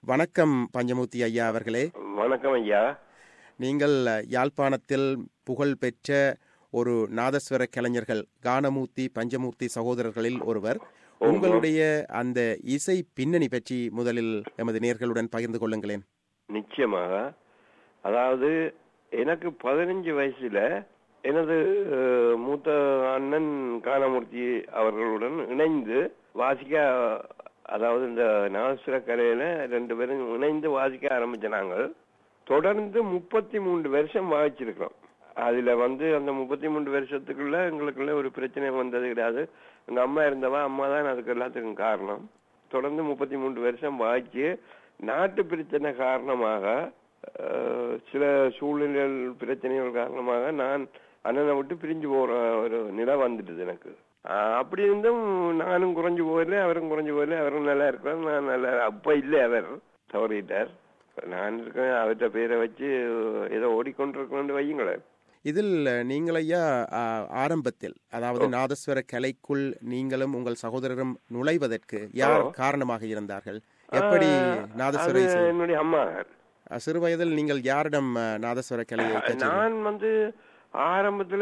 வணக்கம் பஞ்சமூர்த்தி ஐயா அவர்களே வணக்கம் ஐயா நீங்கள் யாழ்ப்பாணத்தில் புகழ் பெற்ற ஒரு நாதஸ்வர கலைஞர்கள் கானமூர்த்தி பஞ்சமூர்த்தி சகோதரர்களில் ஒருவர் உங்களுடைய அந்த இசை பின்னணி பற்றி முதலில் எமது நேர்களுடன் பகிர்ந்து கொள்ளுங்களேன் நிச்சயமாக அதாவது எனக்கு பதினஞ்சு வயசுல எனது அஹ், மூத்த அண்ணன் கானமூர்த்தி அவர்களுடன் இணைந்து வாசிக்க அதாவது இந்த நாசுர கலையில ரெண்டு பேரும் இணைந்து வாசிக்க ஆரம்பிச்ச நாங்கள் தொடர்ந்து முப்பத்தி மூன்று வருஷம் வாசிச்சிருக்கிறோம் அதுல வந்து அந்த முப்பத்தி மூன்று வருஷத்துக்குள்ள எங்களுக்குள்ள ஒரு பிரச்சனை வந்தது கிடையாது எங்க அம்மா இருந்தவா அம்மா தான் அதுக்கு எல்லாத்துக்கும் காரணம் தொடர்ந்து முப்பத்தி மூன்று வருஷம் வாய்ச்சி நாட்டு பிரச்சனை காரணமாக அஹ், சில சூழ்நிலைகள் பிரச்சனைகள் காரணமாக நான் அண்ணனை விட்டு பிரிஞ்சு போற ஒரு நிலை வந்துட்டுது எனக்கு அஹ், அப்படி இருந்தும் நானும் குறைஞ்சு போகல அவரும் குறைஞ்சு போகல அவரும் நல்லா இருக்கிறார் நான் நல்லா அப்ப இல்லை அவர் தவறிட்டார் நான் இருக்கேன் அவர்கிட்ட பேரை வச்சு ஏதோ ஓடிக்கொண்டிருக்கணும்னு வையுங்களேன் இதில் நீங்கள் ஐயா ஆ, ஆரம்பத்தில் அதாவது நாதஸ்வர கலைக்குள் நீங்களும் உங்கள் சகோதரரும் நுழைவதற்கு யார் காரணமாக இருந்தார்கள் எப்படி நாதஸ்வர அது இசை என்னுடைய அம்மா சிறு வயதில் நீங்கள் யாரிடம் ஆ, நாதஸ்வர கலையை கற்றீர்கள்? நான் வந்து ஆரம்பத்துல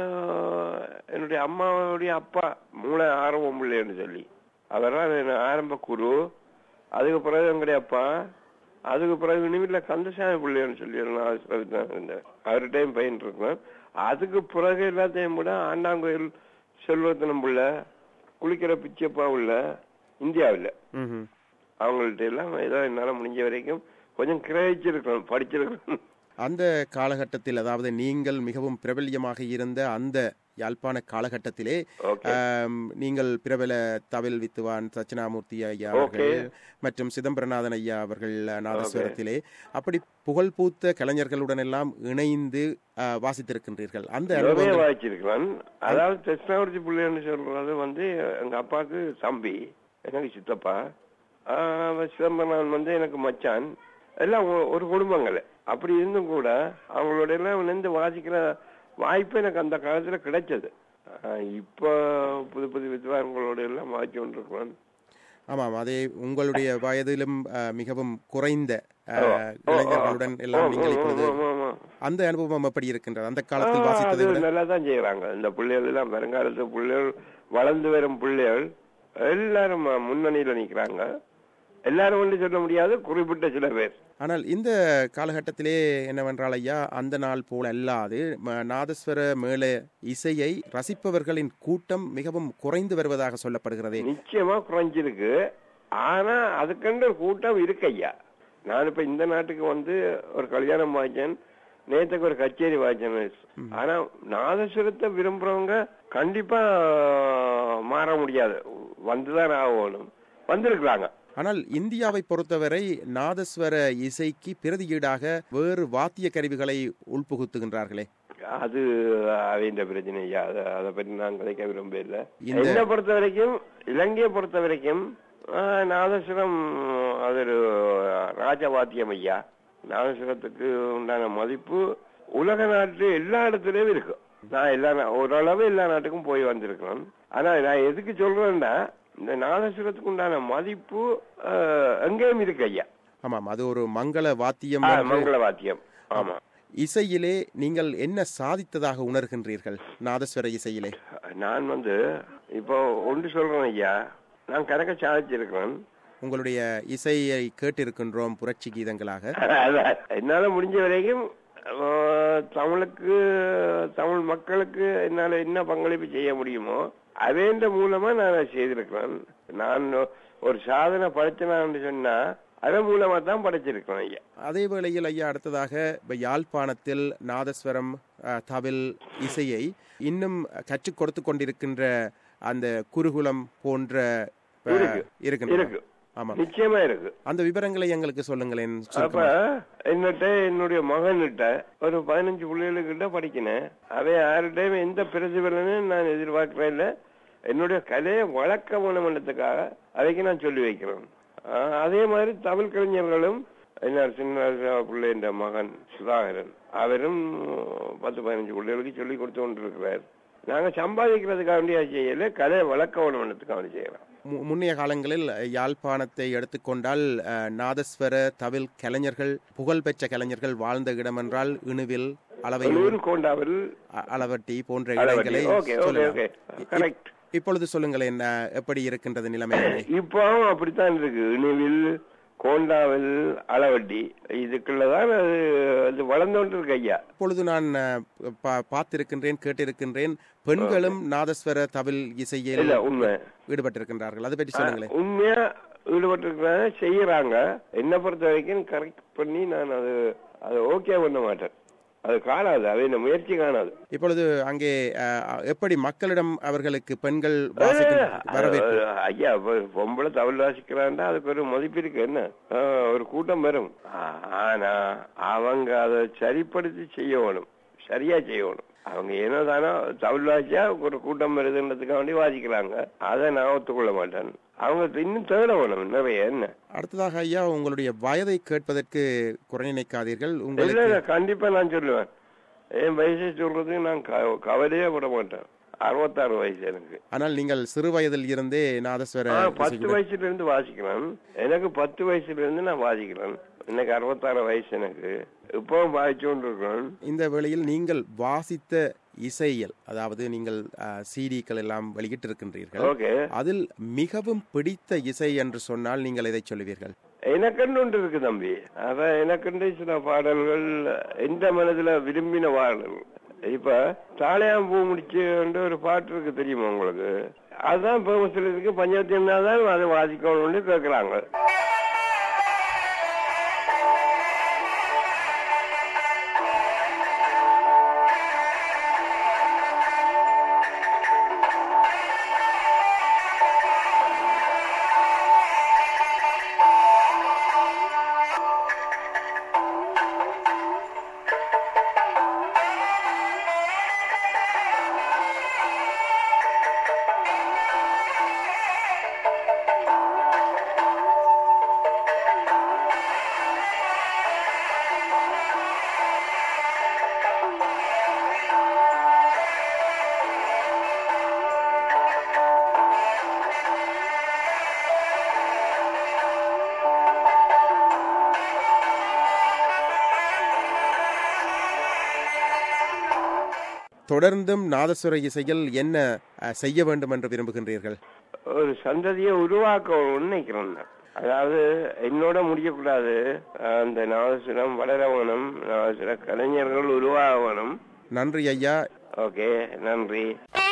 அஹ், என்னுடைய அம்மாவுடைய அப்பா மூளை ஆரம்பம் பிள்ளைன்னு சொல்லி அவர்தான் என் ஆரம்ப குரு அதுக்கு பிறகு எங்களுடைய அப்பா அதுக்கு பிறகு இனிமேல கந்தசாமி பிள்ளைன்னு சொல்லி ஒரு நாலு பேர் தான் இருந்தேன் அவர்கிட்டையும் பயின்று இருக்கேன் அதுக்கு பிறகு எல்லாத்தையும் கூட ஆண்டாங்கோயில் செல்வத்தனம் பிள்ளை குளிக்கிற பிச்சப்பா உள்ள இந்தியாவில் ம்ஹும். அவங்கள்ட்ட எல்லாம் ஏதோ என்னால முடிஞ்ச வரைக்கும் கொஞ்சம் கிரகிச்சிருக்கணும் படிச்சிருக்கணும் அந்த காலகட்டத்தில் அதாவது நீங்கள் மிகவும் பிரபல்யமாக இருந்த அந்த யாழ்ப்பாண காலகட்டத்திலே ஓகே ஆம், நீங்கள் பிரபல தவில் வித்துவான் சச்சினாமூர்த்தி ஐயா அவர்கள் மற்றும் சிதம்பரநாதன் ஐயா அவர்கள் நாதஸ்வரத்திலே அப்படி புகழ் பூத்த கலைஞர்களுடன் எல்லாம் இணைந்து ஆ, வாசித்திருக்கின்றீர்கள் அந்த நிறைய அனுபவங்கள் வாய்ச்சிருக்கலாம் அதாவது கிருஷ்ணாவூர்த்தி பிள்ளைன்னு சொல்றது வந்து எங்க அப்பாவுக்கு தம்பி எனக்கு சித்தப்பா ஆஹ் சிதம்பரம் வந்து எனக்கு மச்சான் எல்லாம் ஒ- ஒரு குடும்பங்கள் அப்படி இருந்தும் கூட அவங்களோட எல்லாம் இணைந்து வாசிக்கிற வாய்ப்பு எனக்கு அந்த காலத்துல கிடைச்சது ஆஹ் இப்போ புது புது வித்வான்களோட எல்லாம் வாசி கொண்டிருக்கிறோம் ஆமாம் அதே உங்களுடைய வயதிலும் ஆ, மிகவும் குறைந்த ஆ, ஓ, ஓ, இளைஞர்களுடன் எல்லாம் நீங்கள் இப்பொழுது ஆமா, ஆமா. அந்த அனுபவம் எப்படி இருக்கின்றது அந்த காலத்தில் ஆ, வாசித்ததை அது விட நல்லா தான் செய்யறாங்க இந்த பிள்ளைகள் எல்லாம் வருங்காலத்து பிள்ளைகள் வளர்ந்து வரும் பிள்ளைகள் எல்லாரும் முன்னணியில நிக்கிறாங்க எல்லாரும் ஒன்று சொல்ல முடியாது குறிப்பிட்ட சில பேர் ஆனால் இந்த காலகட்டத்திலே என்னவென்றால் ஐயா அந்த நாள் போல அல்லாது ம- நாதஸ்வர மேள இசையை ரசிப்பவர்களின் கூட்டம் மிகவும் குறைந்து வருவதாக சொல்லப்படுகிறதே நிச்சயமா குறைஞ்சிருக்கு ஆனா அதுக்கென்று ஒரு கூட்டம் இருக்கு ஐயா நான் இப்ப இந்த நாட்டுக்கு வந்து ஒரு கல்யாணம் வாய்ச்சேன் நேத்துக்கு ஒரு கச்சேரி வாய்ச்சேன் ஆனா நாதஸ்வரத்தை விரும்புறவங்க கண்டிப்பா மாற முடியாது வந்துதான் ஆகணும் வந்திருக்கிறாங்க ஆனால் இந்தியாவை பொறுத்தவரை நாதஸ்வர இசைக்கு பிரதியீடாக வேறு வாத்திய கருவிகளை உள்புகுத்துகின்றார்களே அது அவங்க பிரச்சனை ஐயா அதை அதை பற்றி நான் கதைக்க விரும்பல இந்த- என்னை பொறுத்த வரைக்கும் இலங்கையை பொறுத்த வரைக்கும் ஆஹ், நாதஸ்வரம் அது ஒரு ராஜவாத்தியம் ஐயா நாதஸ்வரத்துக்கு உண்டான மதிப்பு உலக நாட்டு எல்லா இடத்துலயும் இருக்கு நான் எல்லா நா- ஓரளவு எல்லா நாட்டுக்கும் போய் வந்திருக்கிறேன் ஆனா நான் எதுக்கு சொல்றேன்னா இந்த நாதஸ்வரத்துக்கு உண்டான மதிப்பு ஆஹ், எங்கேயும் இருக்கு ஐயா ஆமாம் அது ஒரு மங்கள வாத்தியம் ஆ, என்று மங்கள வாத்தியம் ஆமா இசையிலே நீங்கள் என்ன சாதித்ததாக உணர்கின்றீர்கள் நாதஸ்வர இசையிலே நான் வந்து இப்போ ஒன்று சொல்றேன் ஐயா நான் கணக்க சாதிச்சிருக்கிறேன் உங்களுடைய இசையை கேட்டிருக்கின்றோம் புரட்சி கீதங்களாக அதான். என்னால முடிஞ்ச வரைக்கும் அஹ், தமிழுக்கு தமிழ் மக்களுக்கு என்னால என்ன பங்களிப்பு செய்ய முடியுமோ அதேன்ற மூலமா நான் அதை செய்திருக்கிறேன் நான் ஒரு சாதனை படைச்சனான்னு சொன்னா அதன் மூலமா தான் படைச்சிருக்கிறேன் ஐயா அதே வேளையில் ஐயா அடுத்ததாக இப்ப யாழ்ப்பாணத்தில் நாதஸ்வரம் அஹ், தவில் இசையை இன்னும் கற்றுக் கொடுத்து கொண்டிருக்கின்ற அந்த குருகுலம் போன்ற அஹ், இருக்கு. இருக்கின்றன இருக்கு ஆமாம் நிச்சயமா இருக்கு அந்த விவரங்களை எங்களுக்கு சொல்லுங்களேன் அப்ப சுருக்கமா. என்னட்ட என்னுடைய மகன்கிட்ட ஒரு பதினஞ்சு பிள்ளைகளுக்கிட்ட படிக்கினேன் அவன் யார்கிட்டயும் எந்த பிரதிபலனும் நான் எதிர்பார்க்கிறேன் இல்ல என்னுடைய கலையை வளர்க்க வேணும்ன்றதுக்காக அதைக்கு நான் சொல்லி வைக்கிறேன் ஆஹ் அதே மாதிரி தமிழ் கலைஞர்களும் என்ன சின்ன பிள்ளை என்ற மகன் சுதாகரன் அவரும் பத்து பதினஞ்சு பிள்ளைகளுக்கு சொல்லி கொடுத்து கொண்டிருக்கிறார் நாங்க சம்பாதிக்கிறதுக்காக வேண்டிய செய்யல கலையை வளர்க்க வேணும்ன்றதுக்காக வேண்டி செய்யலாம் மு- முன்னைய காலங்களில் யாழ்ப்பாணத்தை எடுத்துக்கொண்டால் அஹ், நாதஸ்வர தவில் கலைஞர்கள் புகழ்பெற்ற கலைஞர்கள் வாழ்ந்த இடம் என்றால் இணுவில் அளவையூர் நூறு கோண்டாவில் அ- அளவட்டி போன்ற அளவட்டி. இடங்களை ஓகே ஓகே சொல்லலாம் ஓகே கரெக்ட் இப்பொழுது சொல்லுங்களேன் அஹ், எப்படி இருக்கின்றது நிலைமை அங்கே? இப்பவும் அப்படித்தான் இருக்கு இணுவில் கோண்டாவில் அளவட்டி இதுக்குள்ளதான் அது அது வளர்ந்து கொண்டு இருக்கு ஐயா இப்பொழுது நான் அஹ், பா- பார்த்திருக்கின்றேன் கேட்டிருக்கின்றேன் பெண்களும் நாதஸ்வர தவில் இசையில் இல்ல உண்மை ஈடுபட்டிருக்கின்றார்கள் அதை பற்றி சொல்லுங்களேன் உண்மையா ஈடுபட்டிருக்கிறாங்க செய்யறாங்க என்ன பொறுத்த வரைக்கும் கரெக்ட் பண்ணி நான் அது அது ஓகே பண்ண மாட்டேன் அது காணாது அது இந்த முயற்சி காணாது இப்பொழுது அங்கே அஹ், எப்படி மக்களிடம் அவர்களுக்கு பெண்கள் வாசிக்கும் வரவேற்பு அஹ் ஐயா இப்ப பொம்பளை தவள் வாசிக்கிறான்டா அதுக்கு ஒரு மதிப்பு இருக்கு என்ன அஹ் ஒரு கூட்டம் வரும் ஆ- ஆனா அவங்க அதை சரிப்படுத்தி செய்யணும் சரியா செய்யணும் அவங்க என்னதானோ தவள் வாசிச்சா ஒரு கூட்டம் வருதுன்றதுக்காக வேண்டி வாசிக்கிறாங்க அதை நான் ஒத்துக்கொள்ள மாட்டேன் அவங்க இன்னும் தேட வேணும் நிறைய என்ன அடுத்ததாக ஐயா உங்களுடைய வயதை கேட்பதற்கு குறை நினைக்காதீர்கள் இல்ல உங்களுக்கு இல்ல கண்டிப்பா நான் சொல்லுவேன் என் வயசை சொல்றதுக்கு நான் க- கவலையே பட மாட்டேன் அறுபத்தாறு வயசு எனக்கு ஆனால் நீங்கள் சிறு வயதில் இருந்தே நாதஸ்வர ஆ, பத்து இசையுடன் வயசுல இருந்து வாசிக்கிறேன் எனக்கு பத்து வயசுல இருந்து நான் வாசிக்கிறேன் எனக்கு அறுபத்தாறு வயசு எனக்கு இப்பவும் வாசிச்சு கொண்டு இருக்கிறேன் இந்த வேளையில் நீங்கள் வாசித்த இசையில் அதாவது நீங்கள் சிடிக்கள் எல்லாம் வெளியிட்டிருக்கின்றீர்கள் ஓகே அதில் மிகவும் பிடித்த இசை என்று சொன்னால் நீங்கள் எதை சொல்லுவீர்கள் எனக்குன்னு ஒன்று இருக்கு தம்பி அதான் எனக்குண்டு சில பாடல்கள் எந்த மனதுல விரும்பின பாடல்கள் இப்ப தாளையாம் பூ முடிச்சு ஒரு பாட்டு இருக்கு தெரியுமா உங்களுக்கு அதுதான் இப்ப சிலருக்கு பஞ்சாயத்து தான் அதை வாசிக்கணும்னு கேக்குறாங்க தொடர்ந்தும் நாதஸ்வர இசையில் என்ன அஹ், செய்ய வேண்டும் என்று விரும்புகின்றீர்கள் ஒரு சந்ததியை உருவாக்கணும்னு நினைக்கிறேன் நான். அதாவது என்னோட முடியக்கூடாது அந்த நாதசுரம் வளர வேணும் நாதசுர கலைஞர்கள் உருவாக வேணும் நன்றி ஐயா ஓகே நன்றி